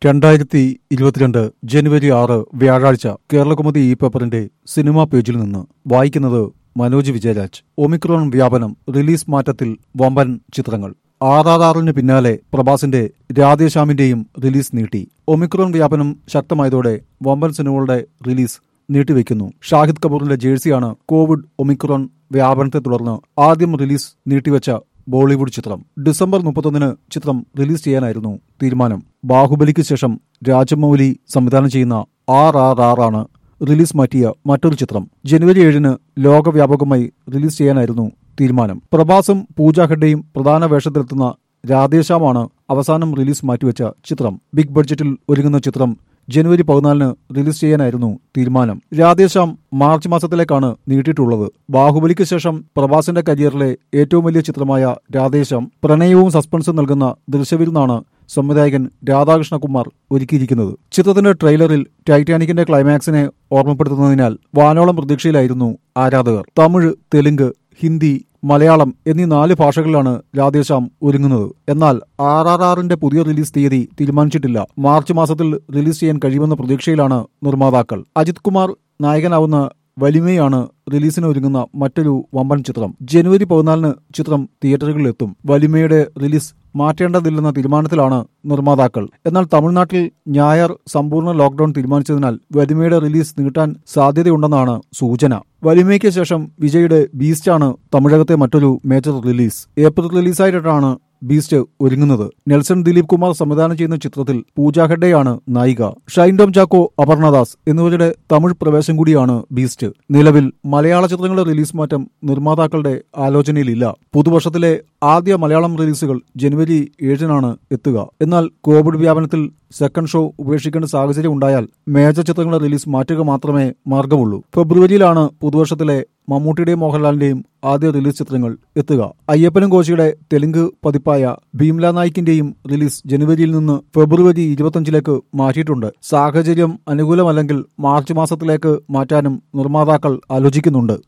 രണ്ടായിരത്തി ഇരുപത്തിരണ്ട് ജനുവരി ആറ് വ്യാഴാഴ്ച കേരളകുമുദി ഈ പേപ്പറിന്റെ സിനിമാ പേജിൽ നിന്ന് വായിക്കുന്നത് മനോജ് വിജയരാജ് ഒമിക്രോൺ വ്യാപനം റിലീസ് മാറ്റത്തിൽ വമ്പൻ ചിത്രങ്ങൾ ആർ ആർ ആറിന് പിന്നാലെ പ്രഭാസിന്റെ രാധേശ്യാമിന്റെയും റിലീസ് നീട്ടി ഒമിക്രോൺ വ്യാപനം ശക്തമായതോടെ വമ്പൻ സിനിമകളുടെ റിലീസ് നീട്ടിവെക്കുന്നു ഷാഹിദ് കപൂറിന്റെ ജേഴ്സിയാണ് കോവിഡ് ഒമിക്രോൺ വ്യാപനത്തെ തുടർന്ന് ആദ്യം റിലീസ് നീട്ടിവെച്ച ബോളിവുഡ് ചിത്രം ഡിസംബർ മുപ്പത്തൊന്നിന് ചിത്രം റിലീസ് ചെയ്യാനായിരുന്നു തീരുമാനം ബാഹുബലിക്ക് ശേഷം രാജമൗലി സംവിധാനം ചെയ്യുന്ന ആർ ആർ ആർ ആണ് റിലീസ് മാറ്റിയ മറ്റൊരു ചിത്രം ജനുവരി ഏഴിന് ലോകവ്യാപകമായി റിലീസ് ചെയ്യാനായിരുന്നു തീരുമാനം പ്രഭാസും പൂജ ഹെഡയും പ്രധാന വേഷത്തിലെത്തുന്ന രാധേശ്യാമാണ് അവസാനം റിലീസ് മാറ്റിവെച്ച ചിത്രം ബിഗ് ബഡ്ജറ്റിൽ ഒരുങ്ങുന്ന ചിത്രം ജനുവരി പതിനാലിന് റിലീസ് ചെയ്യാനായിരുന്നു തീരുമാനം രാധേശ്യാം മാർച്ച് മാസത്തിലേക്കാണ് നീട്ടിയിട്ടുള്ളത് ബാഹുബലിക്ക് ശേഷം പ്രഭാസിന്റെ കരിയറിലെ ഏറ്റവും വലിയ ചിത്രമായ രാധേശ്യാം പ്രണയവും സസ്പെൻസും നൽകുന്ന ദൃശ്യവിരുന്നാണ് സംവിധായകൻ രാധാകൃഷ്ണകുമാർ ഒരുക്കിയിരിക്കുന്നത് ചിത്രത്തിന്റെ ട്രെയിലറിൽ ടൈറ്റാനിക്കിന്റെ ക്ലൈമാക്സിനെ ഓർമ്മപ്പെടുത്തുന്നതിനാൽ വാനോളം പ്രതീക്ഷയിലായിരുന്നു ആരാധകർ തമിഴ് തെലുങ്ക് ഹിന്ദി മലയാളം എന്നീ നാല് ഭാഷകളിലാണ് രാധേശ്യാം ഒരുങ്ങുന്നത് എന്നാൽ ആർ ആർ ആറിന്റെ പുതിയ റിലീസ് തീയതി തീരുമാനിച്ചിട്ടില്ല മാർച്ച് മാസത്തിൽ റിലീസ് ചെയ്യാൻ കഴിയുമെന്ന പ്രതീക്ഷയിലാണ് നിർമ്മാതാക്കൾ അജിത് കുമാർ നായകനാവുന്ന വലിമയാണ് റിലീസിന് ഒരുങ്ങുന്ന മറ്റൊരു വമ്പൻ ചിത്രം ജനുവരി പതിനാലിന് ചിത്രം തിയേറ്ററുകളിലെത്തും വലിമയുടെ റിലീസ് മാറ്റേണ്ടതില്ലെന്ന തീരുമാനത്തിലാണ് നിർമ്മാതാക്കൾ എന്നാൽ തമിഴ്നാട്ടിൽ ഞായർ സമ്പൂർണ്ണ ലോക്ഡൌൺ തീരുമാനിച്ചതിനാൽ വലിമയുടെ റിലീസ് നീട്ടാൻ സാധ്യതയുണ്ടെന്നാണ് സൂചന വലിമയ്ക്ക് ശേഷം വിജയുടെ ബീസ്റ്റാണ് തമിഴകത്തെ മറ്റൊരു മേജർ റിലീസ് ഏപ്രിൽ റിലീസായിട്ടാണ് ബീസ്റ്റ് ഒരുങ്ങുന്നത് നെൽസൺ ദിലീപ് കുമാർ സംവിധാനം ചെയ്യുന്ന ചിത്രത്തിൽ പൂജ ഹെഡയാണ് നായിക ഷൈൻ ടോം ചാക്കോ അപർണദാസ് എന്നിവരുടെ തമിഴ് പ്രവേശം കൂടിയാണ് ബീസ്റ്റ് നിലവിൽ മലയാള ചിത്രങ്ങളുടെ റിലീസ് മാറ്റം നിർമ്മാതാക്കളുടെ ആലോചനയിലില്ല പുതുവർഷത്തിലെ ആദ്യ മലയാളം റിലീസുകൾ ജനുവരി ഏഴിനാണ് എത്തുക എന്നാൽ കോവിഡ് വ്യാപനത്തിൽ സെക്കൻഡ് ഷോ ഉപേക്ഷിക്കേണ്ട സാഹചര്യം ഉണ്ടായാൽ മേജർ ചിത്രങ്ങളുടെ റിലീസ് മാറ്റുക മാത്രമേ മാർഗമുള്ളൂ ഫെബ്രുവരിയിലാണ് പുതുവർഷത്തിലെ മമ്മൂട്ടിയുടെയും മോഹൻലാലിന്റെയും ആദ്യ റിലീസ് ചിത്രങ്ങൾ എത്തുക അയ്യപ്പനും കോശിയുടെ തെലുങ്ക് പതിപ്പായ ഭീംല നായിക്കിന്റെയും റിലീസ് ജനുവരിയിൽ നിന്ന് ഫെബ്രുവരി ഇരുപത്തിയഞ്ചിലേക്ക് മാറ്റിയിട്ടുണ്ട് സാഹചര്യം അനുകൂലമല്ലെങ്കിൽ മാർച്ച് മാസത്തിലേക്ക് മാറ്റാനും നിർമ്മാതാക്കൾ ആലോചിക്കുന്നുണ്ട്